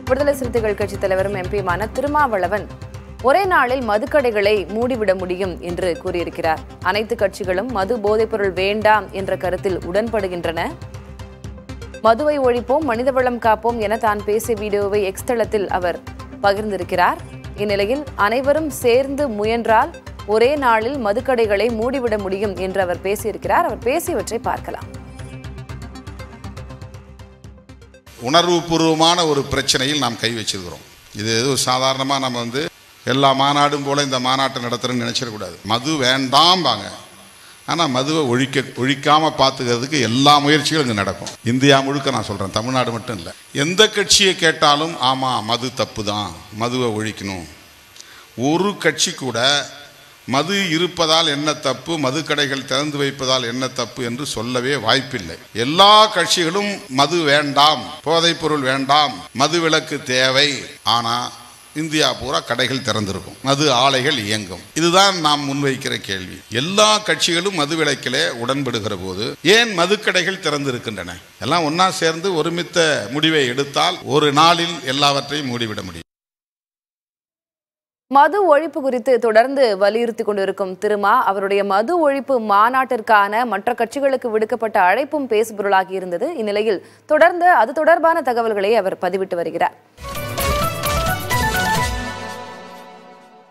விடுதலை சிறுத்தைகள் கட்சித் தலைவரும் எம்பியுமான திருமாவளவன் ஒரே நாளில் மதுக்கடைகளை மூடிவிட முடியும் என்று கூறியிருக்கிறார் அனைத்து கட்சிகளும் மது போதைப்பொருள் வேண்டாம் என்ற கருத்தில் உடன்படுகின்றன மதுவை ஒழிப்போம் மனிதவளம் காப்போம் என தான் பேசிய வீடியோவை எக்ஸ் தளத்தில் அவர் பகிர்ந்திருக்கிறார் இந்நிலையில் அனைவரும் சேர்ந்து முயன்றால் ஒரே நாளில் மதுக்கடைகளை மூடிவிட முடியும் என்று அவர் பேசியிருக்கிறார் அவர் பேசியவற்றை பார்க்கலாம் உணர்வுபூர்வமான ஒரு பிரச்சனையில் நாம் கை வச்சிருக்கிறோம் இது ஏதோ சாதாரணமாக நம்ம வந்து எல்லா மாநாடும் போல இந்த மாநாட்டை நடத்துறேன்னு நினைச்சிடக்கூடாது மது வேண்டாம்பாங்க ஆனால் மதுவை ஒழிக்க ஒழிக்காமல் பார்த்துக்கிறதுக்கு எல்லா முயற்சிகளும் இங்கே நடக்கும் இந்தியா முழுக்க நான் சொல்கிறேன் தமிழ்நாடு மட்டும் இல்லை எந்த கட்சியை கேட்டாலும் ஆமாம் மது தப்பு தான் மதுவை ஒழிக்கணும் ஒரு கட்சி கூட மது இருப்பதால் என்ன தப்பு மது கடைகள் திறந்து வைப்பதால் என்ன தப்பு என்று சொல்லவே வாய்ப்பில்லை எல்லா கட்சிகளும் மது வேண்டாம் போதைப் பொருள் வேண்டாம் மது விலக்கு தேவை ஆனா இந்தியா பூரா கடைகள் திறந்திருக்கும் மது ஆலைகள் இயங்கும் இதுதான் நாம் முன்வைக்கிற கேள்வி எல்லா கட்சிகளும் மது விலக்கிலே உடன்படுகிற போது ஏன் மதுக்கடைகள் திறந்திருக்கின்றன எல்லாம் ஒண்ணா சேர்ந்து ஒருமித்த முடிவை எடுத்தால் ஒரு நாளில் எல்லாவற்றையும் மூடிவிட முடியும் மது ஒழிப்பு குறித்து தொடர்ந்து வலியுறுத்தி கொண்டிருக்கும் திருமா அவருடைய மது ஒழிப்பு மாநாட்டிற்கான மற்ற கட்சிகளுக்கு விடுக்கப்பட்ட அழைப்பும் பேசுபொருளாகி இருந்தது இந்நிலையில் தொடர்ந்து அது தொடர்பான தகவல்களை அவர் பதிவிட்டு வருகிறார்